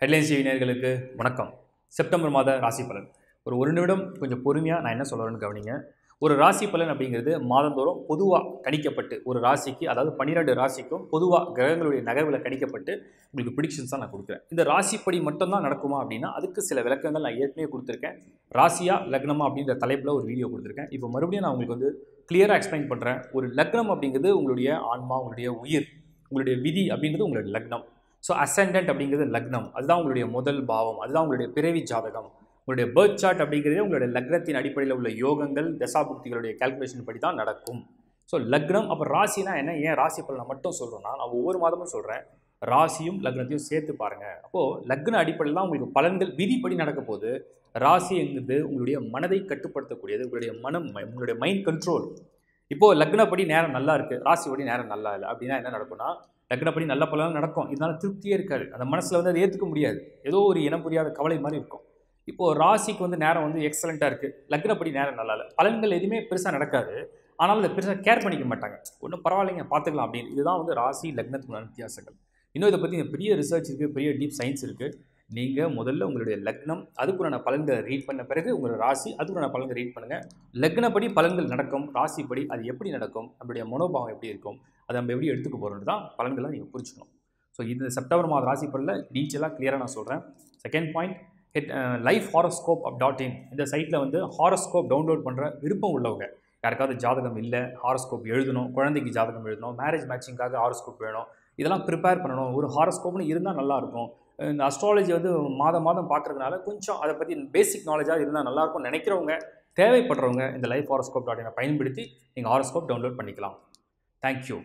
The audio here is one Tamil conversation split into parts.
ஹெட்லைன்ஸ் டிவி நேயர்களுக்கு வணக்கம் செப்டம்பர் மாத ராசி பலன் ஒரு ஒரு நிமிடம் கொஞ்சம் பொறுமையாக நான் என்ன சொல்கிறேன்னு கவனிங்க ஒரு ராசி பலன் அப்படிங்கிறது மாதந்தோறும் பொதுவாக கணிக்கப்பட்டு ஒரு ராசிக்கு அதாவது பன்னிரெண்டு ராசிக்கும் பொதுவாக கிரகங்களுடைய நகர்வில் கணிக்கப்பட்டு உங்களுக்கு ப்ரிடிக்ஷன்ஸ் தான் நான் கொடுக்குறேன் இந்த ராசிப்படி மட்டும்தான் நடக்குமா அப்படின்னா அதுக்கு சில விளக்கங்கள் நான் ஏற்கனவே கொடுத்துருக்கேன் ராசியா லக்னமா அப்படின்ற தலைப்பில் ஒரு வீடியோ கொடுத்துருக்கேன் இப்போ மறுபடியும் நான் உங்களுக்கு வந்து கிளியராக எக்ஸ்பிளைன் பண்ணுறேன் ஒரு லக்னம் அப்படிங்கிறது உங்களுடைய ஆன்மா உங்களுடைய உயிர் உங்களுடைய விதி அப்படிங்கிறது உங்களுடைய லக்னம் ஸோ அசெண்டன்ட் அப்படிங்கிறது லக்னம் அதுதான் உங்களுடைய முதல் பாவம் அதுதான் உங்களுடைய பிறவி ஜாதகம் உங்களுடைய பேர்த் சார்ட் அப்படிங்கிறது உங்களுடைய லக்னத்தின் அடிப்படையில் உள்ள யோகங்கள் தசாபுக்திகளுடைய கால்குலேஷன் படி தான் நடக்கும் ஸோ லக்னம் அப்போ ராசினா என்ன ஏன் ராசி பலனை மட்டும் சொல்கிறோன்னா நான் ஒவ்வொரு மாதமும் சொல்கிறேன் ராசியும் லக்னத்தையும் சேர்த்து பாருங்கள் அப்போது லக்ன அடிப்படையில் தான் உங்களுக்கு பலன்கள் விதிப்படி நடக்க போது ராசி என்கிறது உங்களுடைய மனதை கட்டுப்படுத்தக்கூடியது உங்களுடைய மனம் உங்களுடைய மைண்ட் கண்ட்ரோல் இப்போது லக்னப்படி நேரம் நல்லா இருக்குது ராசிப்படி நேரம் நல்லா இல்லை அப்படின்னா என்ன நடக்கும்னா லக்னப்படி நல்ல பலன் நடக்கும் இதனால திருப்தியே இருக்காது அந்த மனசில் வந்து அதை ஏற்றுக்க முடியாது ஏதோ ஒரு இனம் புரியாத கவலை மாதிரி இருக்கும் இப்போது ராசிக்கு வந்து நேரம் வந்து எக்ஸலண்ட்டாக இருக்குது லக்னப்படி நேரம் நல்லா இல்லை பலன்கள் எதுவுமே பெருசாக நடக்காது ஆனாலும் அதை பெருசாக கேர் பண்ணிக்க மாட்டாங்க ஒன்றும் பரவாயில்லைங்க பார்த்துக்கலாம் அப்படின்னு இதுதான் வந்து ராசி லக்னத்துக்குள்ள வித்தியாசங்கள் இன்னும் இதை பற்றி பெரிய ரிசர்ச் இருக்குது பெரிய டீப் சயின்ஸ் இருக்குது நீங்கள் முதல்ல உங்களுடைய லக்னம் அதுக்குண்டான பலன்களை ரீட் பண்ண பிறகு உங்களோட ராசி அதுக்குண்டான பலன்களை ரீட் பண்ணுங்கள் லக்னப்படி பலன்கள் நடக்கும் ராசிப்படி அது எப்படி நடக்கும் நம்மளுடைய மனோபாவம் எப்படி இருக்கும் அதை நம்ம எப்படி எடுத்துக்க போகிறோன்னு தான் பலன்களை நீங்கள் புரிஞ்சுக்கணும் ஸோ இந்த செப்டம்பர் மாத ராசி பலனில் டீட்டெயிலாக கிளியராக நான் சொல்கிறேன் second point head life horoscope app dot in இந்த சைட்டில் வந்து ஹாரோஸ்கோப் டவுன்லோட் பண்ணுற விருப்பம் உள்ளவங்க யாருக்காவது ஜாதகம் இல்லை ஹாரோஸ்கோப் எழுதணும் குழந்தைக்கு ஜாதகம் எழுதணும் மேரேஜ் மேட்சிங்காக ஹாரோஸ்கோப் வேணும் இதெல்லாம் ப்ரிப்பேர் பண்ணணும் ஒரு ஹாரோஸ்கோப்னு இருந்தால் நல்லாயிருக்கும் இந்த அஸ்ட்ராலஜி வந்து மாதம் மாதம் பார்க்குறதுனால கொஞ்சம் அதை பற்றி பேசிக் நாலேஜாக இருந்தால் நல்லாயிருக்கும் நினைக்கிறவங்க தேவைப்படுறவங்க இந்த லைஃப் ஹாரோஸ்கோப் டாட் இனை பயன்படுத்தி நீங்கள் ஹாரோஸ்கோப் டவுன்லோட் பண்ணிக்கலாம் தேங்க்யூ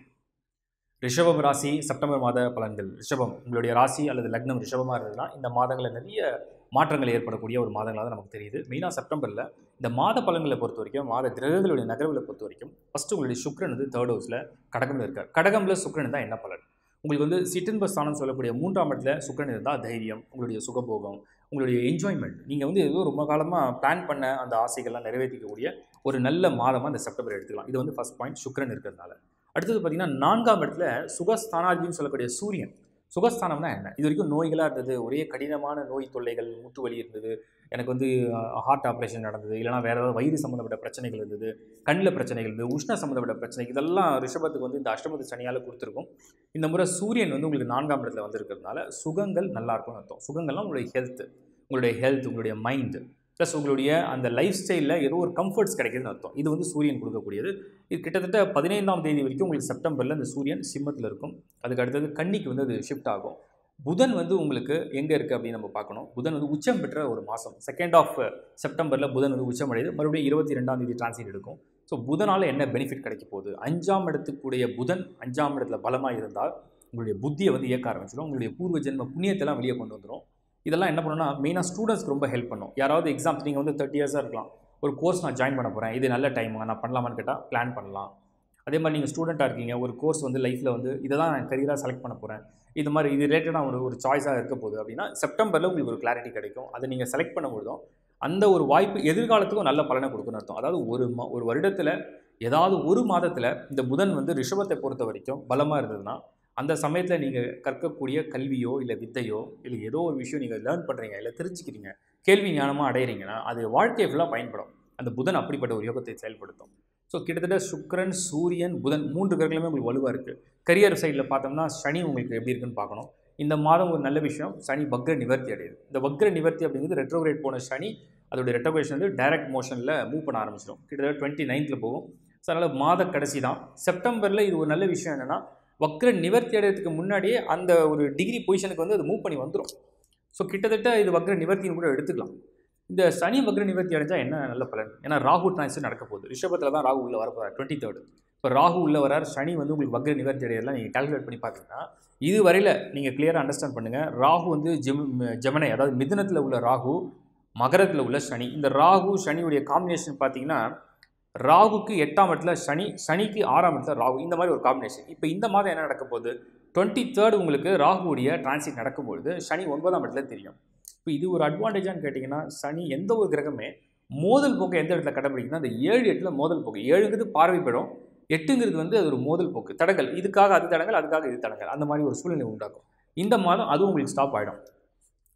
ரிஷபம் ராசி செப்டம்பர் மாத பலன்கள் ரிஷபம் உங்களுடைய ராசி அல்லது லக்னம் ரிஷபமாக இருந்ததுன்னா இந்த மாதங்களில் நிறைய மாற்றங்கள் ஏற்படக்கூடிய ஒரு மாதங்களாக தான் நமக்கு தெரியுது மெயினாக செப்டம்பரில் இந்த மாத பலன்களை பொறுத்த வரைக்கும் மாத கிரகங்களுடைய நகர்வுகளை பொறுத்த வரைக்கும் ஃபஸ்ட்டு உங்களுடைய சுக்ரன் வந்து தேர்ட் ஹவுஸில் கடகமில் இருக்கார் கடகமில் சுக்ரன் தான் என்ன பலன் உங்களுக்கு வந்து சிட்டின்ப ஸ்தானம் சொல்லக்கூடிய மூன்றாம் இடத்துல சுக்ரன் இருந்தால் தைரியம் உங்களுடைய சுகபோகம் உங்களுடைய என்ஜாய்மெண்ட் நீங்கள் வந்து ஏதோ ரொம்ப காலமாக பிளான் பண்ண அந்த ஆசைகள்லாம் நிறைவேற்றிக்கக்கூடிய ஒரு நல்ல மாதமாக இந்த செப்டம்பர் எடுத்துக்கலாம் இது வந்து ஃபஸ்ட் பாயிண்ட் சுக்ரன் இருக்கிறதுனால அடுத்தது பார்த்திங்கன்னா நான்காம் இடத்துல சுகஸ்தானாதின்னு சொல்லக்கூடிய சூரியன் சுகஸ்தானம்னா என்ன இது வரைக்கும் நோய்களாக இருந்தது ஒரே கடினமான நோய் தொல்லைகள் மூட்டு வலி இருந்தது எனக்கு வந்து ஹார்ட் ஆப்ரேஷன் நடந்தது இல்லைனா வேறு ஏதாவது வயிறு சம்மந்தப்பட்ட பிரச்சனைகள் இருந்தது கண்ணில் பிரச்சனைகள் இருந்தது உஷ்ண சம்மந்தப்பட்ட பிரச்சனை இதெல்லாம் ரிஷபத்துக்கு வந்து இந்த அஷ்டமத்து சனியால் கொடுத்துருக்கும் இந்த முறை சூரியன் வந்து உங்களுக்கு நான்காம் இடத்துல வந்திருக்கிறதுனால சுகங்கள் நல்லா இருக்கும்னு அர்த்தம் சுகங்கள்லாம் உங்களுடைய ஹெல்த் உங்களுடைய ஹெல்த் உங்களுடைய மைண்டு ப்ளஸ் உங்களுடைய அந்த லைஃப் ஸ்டைலில் ஏதோ ஒரு கம்ஃபர்ட்ஸ் கிடைக்குதுன்னு அர்த்தம் இது வந்து சூரியன் கொடுக்கக்கூடியது இது கிட்டத்தட்ட பதினைந்தாம் தேதி வரைக்கும் உங்களுக்கு செப்டம்பரில் இந்த சூரியன் சிம்மத்தில் இருக்கும் அதுக்கு அடுத்தது கன்னிக்கு வந்து அது ஷிஃப்ட் ஆகும் புதன் வந்து உங்களுக்கு எங்கே இருக்குது அப்படின்னு நம்ம பார்க்கணும் புதன் வந்து உச்சம் பெற்ற ஒரு மாதம் செகண்ட் ஆஃப் செப்டம்பரில் புதன் வந்து உச்சம் அடையுது மறுபடியும் இருபத்தி ரெண்டாம் தேதி டிரான்சிட் எடுக்கும் ஸோ புதனால் என்ன பெனிஃபிட் கிடைக்க போகுது அஞ்சாம் இடத்துக்குடைய புதன் அஞ்சாம் இடத்துல பலமாக இருந்தால் உங்களுடைய புத்தியை வந்து இயக்க ஆரம்பிச்சிடும் உங்களுடைய பூர்வ ஜென்ம புண்ணியத்தெல்லாம் வெளியே கொண்டு வந்துடும் இதெல்லாம் என்ன பண்ணணும்னா மெயினாக ஸ்டூடெண்ட்ஸ்க்கு ரொம்ப ஹெல்ப் பண்ணும் யாராவது எக்ஸாம்ஸ் நீங்கள் வந்து தேர்ட்டி இயர்ஸாக இருக்கலாம் ஒரு கோர்ஸ் நான் ஜாயின் பண்ண போகிறேன் இது நல்ல டைமுங்க நான் பண்ணலாமான்னு கேட்டால் பிளான் பண்ணலாம் அதே மாதிரி நீங்கள் ஸ்டூடெண்ட்டாக இருக்கீங்க ஒரு கோர்ஸ் வந்து லைஃப்பில் வந்து இதை தான் நான் கரியராக செலக்ட் பண்ண போகிறேன் இது மாதிரி இது ரிலேட்டடாக ஒரு ஒரு சாய்ஸாக இருக்க போகுது அப்படின்னா செப்டம்பரில் உங்களுக்கு ஒரு கிளாரிட்டி கிடைக்கும் அதை நீங்கள் செலக்ட் பண்ணும்பொழுதும் அந்த ஒரு வாய்ப்பு எதிர்காலத்துக்கும் நல்ல பலனை கொடுக்குன்னு அர்த்தம் அதாவது ஒரு மா ஒரு வருடத்தில் ஏதாவது ஒரு மாதத்தில் இந்த புதன் வந்து ரிஷபத்தை பொறுத்த வரைக்கும் பலமாக இருந்ததுன்னா அந்த சமயத்தில் நீங்கள் கற்கக்கூடிய கல்வியோ இல்லை வித்தையோ இல்லை ஏதோ ஒரு விஷயம் நீங்கள் லேர்ன் பண்ணுறீங்க இல்லை தெரிஞ்சுக்கிறீங்க கேள்வி ஞானமாக அடையிறீங்கன்னா அது வாழ்க்கையை ஃபுல்லாக பயன்படும் அந்த புதன் அப்படிப்பட்ட ஒரு யோகத்தை செயல்படுத்தும் ஸோ கிட்டத்தட்ட சுக்கரன் சூரியன் புதன் மூன்று கிரகங்களுமே உங்களுக்கு வலுவாக இருக்குது கரியர் சைடில் பார்த்தோம்னா சனி உங்களுக்கு எப்படி இருக்குன்னு பார்க்கணும் இந்த மாதம் ஒரு நல்ல விஷயம் சனி வக்ர நிவர்த்தி அடையுது இந்த வக்ர நிவர்த்தி அப்படிங்கிறது ரெட்ரோகிரேட் போன சனி அதோடைய ரெட்ரோகிரேஷன் வந்து டைரக்ட் மோஷனில் மூவ் பண்ண ஆரம்பிச்சிடும் கிட்டத்தட்ட டுவெண்ட்டி நைன்த்தில் போகும் ஸோ அதனால் மாத கடைசி தான் செப்டம்பரில் இது ஒரு நல்ல விஷயம் என்னென்னா வக்ர நிவர்த்தி அடையிறதுக்கு முன்னாடியே அந்த ஒரு டிகிரி பொசிஷனுக்கு வந்து அது மூவ் பண்ணி வந்துடும் ஸோ கிட்டத்தட்ட இது வக்ர நிவர்த்தின்னு கூட எடுத்துக்கலாம் இந்த சனி வக்ர நிவர்த்தி அடைஞ்சால் என்ன நல்ல பலன் ஏன்னா ராகு டிரான்ஸ்ஃபர் நடக்க போகுது ரிஷபத்தில் தான் ராகு உள்ளே வரப்போகிறார் டுவெண்ட்டி தேர்டு இப்போ ராகு உள்ளே வரார் சனி வந்து உங்களுக்கு வக்ர நிவர்த்தி அடையலாம் நீங்கள் கால்குலேட் பண்ணி பார்த்தீங்கன்னா இது வரையில் நீங்கள் கிளியராக அண்டர்ஸ்டாண்ட் பண்ணுங்கள் ராகு வந்து ஜெம் ஜெமனை அதாவது மிதுனத்தில் உள்ள ராகு மகரத்தில் உள்ள சனி இந்த ராகு சனியுடைய காம்பினேஷன் பார்த்தீங்கன்னா ராகுக்கு எட்டாம் இடத்துல சனி சனிக்கு ஆறாம் இடத்துல ராகு இந்த மாதிரி ஒரு காம்பினேஷன் இப்போ இந்த மாதம் என்ன நடக்க போகுது டுவெண்ட்டி தேர்ட் உங்களுக்கு ராகுடைய டிரான்சிட் நடக்கும்பொழுது சனி ஒன்பதாம் இடத்துல தெரியும் இப்போ இது ஒரு அட்வான்டேஜான்னு கேட்டிங்கன்னா சனி எந்த ஒரு கிரகமே மோதல் போக்கு எந்த இடத்துல கடைபிடிக்குன்னா அந்த ஏழு எட்டில் மோதல் போக்கு ஏழுங்கிறது பார்வைப்படும் எட்டுங்கிறது வந்து அது ஒரு மோதல் போக்கு தடங்கள் இதுக்காக அது தடங்கள் அதுக்காக இது தடங்கள் அந்த மாதிரி ஒரு சூழ்நிலை உண்டாக்கும் இந்த மாதம் அதுவும் உங்களுக்கு ஸ்டாப் ஆகிடும்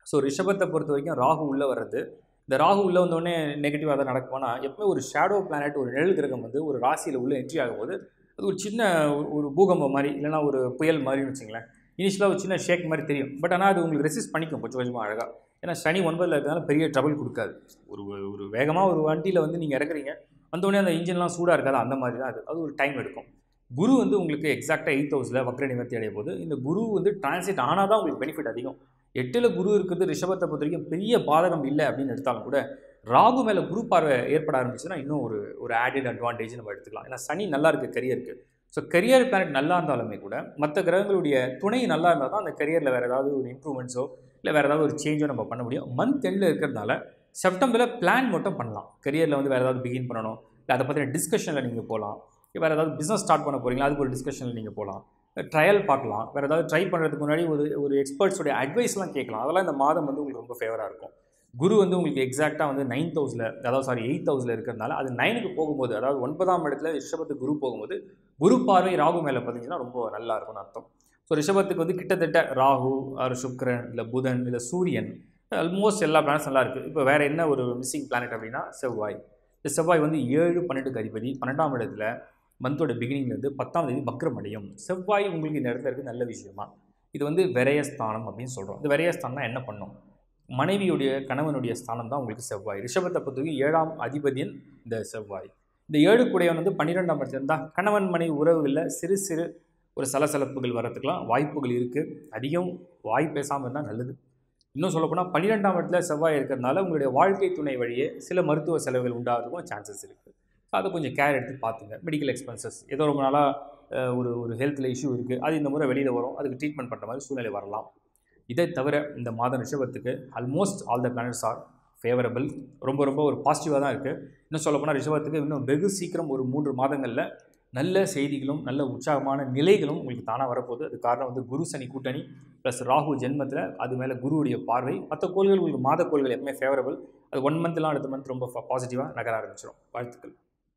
ஸோ ரிஷபத்தை பொறுத்த வரைக்கும் ராகு உள்ளே வர்றது இந்த ராகு உள்ளே வந்தோடனே நெகட்டிவாக தான் நடக்குமானா எப்பவுமே ஒரு ஷேடோ பிளானட் ஒரு நிழல் கிரகம் வந்து ஒரு ராசியில் உள்ள என்ட்ரி ஆகும்போது அது ஒரு சின்ன ஒரு- ஒரு பூகம்பம் மாதிரி இல்லைன்னா ஒரு புயல் மாதிரின்னு வச்சுங்களேன் இனிஷியலாக ஒரு சின்ன ஷேக் மாதிரி தெரியும் பட் ஆனால் அது உங்களுக்கு ரெசிஸ்ட் பண்ணிக்கும் கொஞ்சம் கொஞ்சமாக அழகாக ஏன்னா சனி ஒன்பதில் இருக்கிறதுனால பெரிய ட்ரபிள் கொடுக்காது ஒரு ஒரு வேகமாக ஒரு வண்டியில் வந்து நீங்கள் இறக்குறீங்க வந்தோடனே அந்த இன்ஜின்லாம் சூடாக இருக்காது அந்த மாதிரி தான் அது அது ஒரு டைம் எடுக்கும் குரு வந்து உங்களுக்கு எக்ஸாக்டாக எயிட் ஹவுஸில் வக்ர நிவர்த்தி அடைய போது இந்த குரு வந்து டிரான்சிட் ஆனால் தான் உங்களுக்கு பெனிஃபிட் அதிகம் எட்டில் குரு இருக்கிறது ரிஷபத்தை பொறுத்த வரைக்கும் பெரிய பாதகம் இல்லை அப்படின்னு எடுத்தாலும் கூட ராகு மேலே குரு பார்வை ஏற்பட ஆரம்பிச்சுன்னா இன்னும் ஒரு ஒரு ஆடட் அட்வான்டேஜ் நம்ம எடுத்துக்கலாம் ஏன்னா சனி நல்லா இருக்குது கரியருக்கு ஸோ கரியர் பிளானட் நல்லா இருந்தாலுமே கூட மற்ற கிரகங்களுடைய துணை நல்லா இருந்தால் தான் அந்த கரியரில் வேறு ஏதாவது ஒரு இம்ப்ரூவ்மெண்ட்ஸோ இல்லை வேறு ஏதாவது ஒரு சேஞ்சோ நம்ம பண்ண முடியும் மந்த் எண்டில் இருக்கிறதுனால செப்டம்பரில் பிளான் மட்டும் பண்ணலாம் கரியரில் வந்து வேறு ஏதாவது பிகின் பண்ணணும் இல்லை அதை பற்றின டிஸ்கஷனில் நீங்கள் போகலாம் வேறு ஏதாவது பிஸ்னஸ் ஸ்டார்ட் பண்ண போகிறீங்களா அதுக்கு ஒரு டிஸ்கஷனில் நீங்கள் போகலாம் ட்ரையல் பார்க்கலாம் வேறு ஏதாவது ட்ரை பண்ணுறதுக்கு முன்னாடி ஒரு ஒரு எக்ஸ்பர்ட்ஸோடைய அட்வைஸ்லாம் கேட்கலாம் அதெல்லாம் இந்த மாதம் வந்து உங்களுக்கு ரொம்ப ஃபேவராக இருக்கும் குரு வந்து உங்களுக்கு எக்ஸாக்டாக வந்து நைன்த் ஹவுஸில் அதாவது சாரி எயித் ஹவுஸில் இருக்கிறதுனால அது நைனுக்கு போகும்போது அதாவது ஒன்பதாம் இடத்துல ரிஷபத்துக்கு குரு போகும்போது குரு பார்வை ராகு மேலே பார்த்தீங்கன்னா ரொம்ப நல்லா இருக்கும்னு அர்த்தம் ஸோ ரிஷபத்துக்கு வந்து கிட்டத்தட்ட ராகு ஆர் சுக்கிரன் இல்லை புதன் இல்லை சூரியன் ஆல்மோஸ்ட் எல்லா பிளானட்ஸ் நல்லா இருக்குது இப்போ வேறு என்ன ஒரு மிஸ்ஸிங் பிளானட் அப்படின்னா செவ்வாய் இந்த செவ்வாய் வந்து ஏழு பன்னெண்டுக்கு அதிபதி பன்னெண்டாம் இடத்துல மந்தோட பிகினிங்லேருந்து பத்தாம் தேதி பக்ரம் அடையும் செவ்வாய் உங்களுக்கு இந்த இடத்துல இருக்குது நல்ல விஷயமா இது வந்து விரயஸ்தானம் அப்படின்னு சொல்கிறோம் இந்த விரயஸ்தானம்னா என்ன பண்ணும் மனைவியுடைய கணவனுடைய ஸ்தானம் தான் உங்களுக்கு செவ்வாய் ரிஷபத்தை பொறுத்தவரைக்கும் ஏழாம் அதிபதியின் இந்த செவ்வாய் இந்த ஏழு குடையவன் வந்து பன்னிரெண்டாம் இடத்துல இருந்தால் கணவன் மனைவி உறவுகளில் சிறு சிறு ஒரு சலசலப்புகள் வர்றதுக்கெலாம் வாய்ப்புகள் இருக்குது அதிகம் வாய் பேசாமல் இருந்தால் நல்லது இன்னும் சொல்லப்போனால் பன்னிரெண்டாம் இடத்துல செவ்வாய் இருக்கிறதுனால உங்களுடைய வாழ்க்கை துணை வழியே சில மருத்துவ செலவுகள் உண்டாகிறதுக்கும் சான்சஸ் இருக்குது அதை கொஞ்சம் கேர் எடுத்து பார்த்துங்க மெடிக்கல் எக்ஸ்பென்சஸ் ஏதோ ரொம்ப நாளாக ஒரு ஒரு ஹெல்த்தில் இஷ்யூ இருக்குது அது இந்த முறை வெளியில் வரும் அதுக்கு ட்ரீட்மெண்ட் பண்ணுற மாதிரி சூழ்நிலை வரலாம் இதை தவிர இந்த மாத ரிஷபத்துக்கு almost all the planets are favourable ரொம்ப ரொம்ப ஒரு பாசிட்டிவாக தான் இருக்குது இன்னும் சொல்லப்போனால் ரிஷபத்துக்கு இன்னும் வெகு சீக்கிரம் ஒரு மூன்று மாதங்களில் நல்ல செய்திகளும் நல்ல உற்சாகமான நிலைகளும் உங்களுக்கு தானாக வரப்போகுது அது காரணம் வந்து குரு சனி கூட்டணி ப்ளஸ் ராகு ஜென்மத்தில் அது மேலே குருவுடைய பார்வை மற்ற கோள்கள் உங்களுக்கு மாத கோள்கள் எப்பவுமே ஃபேவரபிள் அது ஒன் மந்த்லாம் அடுத்த மந்த் ரொம்ப பாசிட்டிவாக நகர ஆரம்பிச்சிடும் வாழ்த்துக்கள்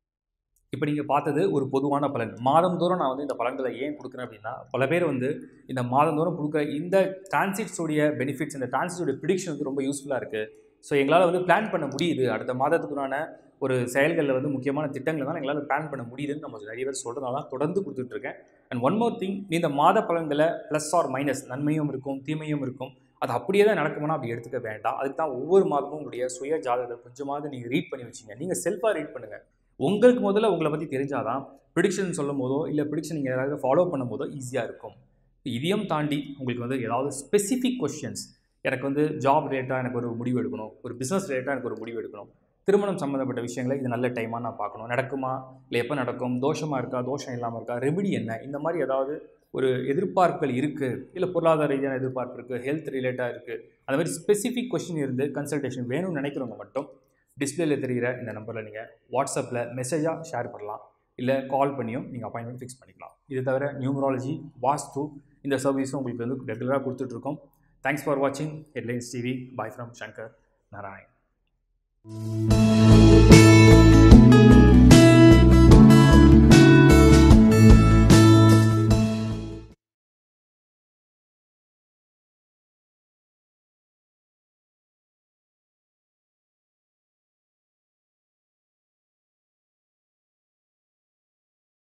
இப்போ நீங்கள் பார்த்தது ஒரு பொதுவான பலன் மாதந்தோறும் நான் வந்து இந்த பலன்களை ஏன் கொடுக்குறேன் அப்படின்னா பல பேர் வந்து இந்த மாதந்தோறும் கொடுக்குற இந்த டிரான்சிட்ஸோடைய பெனிஃபிட்ஸ் இந்த டிரான்சிட்ஸோடைய ப்ரிடிக்ஷன் வந்து ரொம்ப யூஸ்ஃபுல்லாக இருக்குது ஸோ எங்களால் வந்து பிளான் பண்ண முடியுது அடுத்த மாதத்துக்குறான ஒரு செயல்களில் வந்து முக்கியமான திட்டங்களை தான் எங்களால் பிளான் பண்ண முடியுதுன்னு நம்ம நிறைய பேர் சொல்கிறதுனால தான் தொடர்ந்து கொடுத்துட்ருக்கேன் அண்ட் ஒன் மோர் திங் இந்த மாத பலன்களை ப்ளஸ் ஆர் மைனஸ் நன்மையும் இருக்கும் தீமையும் இருக்கும் அது அப்படியே தான் நடக்குமானா அப்படி எடுத்துக்க வேண்டாம் அதுக்கு தான் ஒவ்வொரு மாதமும் உங்களுடைய சுய ஜாதகத்தை கொஞ்சமாவது நீங்கள் ரீட் பண்ணி வச்சிங்க நீங்கள் செல்ஃபாக ரீட் பண்ணுங்கள் உங்களுக்கு முதல்ல உங்களை பற்றி தெரிஞ்சாதான் ப்ரிடிக்ஷன் சொல்லும் போதோ இல்லை ப்ரிடிக்ஷன் நீங்கள் யாராவது ஃபாலோ பண்ணும் போதோ ஈஸியாக இருக்கும் இதையும் தாண்டி உங்களுக்கு வந்து ஏதாவது ஸ்பெசிஃபிக் கொஷின்ஸ் எனக்கு வந்து ஜாப் ரிலேட்டாக எனக்கு ஒரு முடிவு எடுக்கணும் ஒரு பிஸ்னஸ் ரிலேட்டாக எனக்கு ஒரு முடிவு எடுக்கணும் திருமணம் சம்மந்தப்பட்ட விஷயங்களை இது நல்ல டைமாக நான் பார்க்கணும் நடக்குமா இல்லை எப்போ நடக்கும் தோஷமாக இருக்கா தோஷம் இல்லாமல் இருக்கா ரெமெடி என்ன இந்த மாதிரி ஏதாவது ஒரு எதிர்பார்ப்புகள் இருக்குது இல்லை பொருளாதார ரீதியான எதிர்பார்ப்பு இருக்குது ஹெல்த் ரிலேட்டாக இருக்குது அந்த மாதிரி ஸ்பெசிஃபிக் கொஷின் இருந்து கன்சல்டேஷன் வேணும்னு நினைக்கிறவங்க மட்டும் டிஸ்பிளேல தெரிகிற இந்த நம்பரில் நீங்கள் வாட்ஸ்அப்பில் மெசேஜாக ஷேர் பண்ணலாம் இல்லை கால் பண்ணியும் நீங்கள் அப்பாயின்மெண்ட் ஃபிக்ஸ் பண்ணிக்கலாம் இது தவிர நியூமராலஜி வாஸ்து இந்த சர்வீஸும் உங்களுக்கு வந்து ரெகுலராக கொடுத்துட்ருக்கோம் தேங்க்ஸ் ஃபார் வாட்சிங் headlines TV bye from Shankar Narayan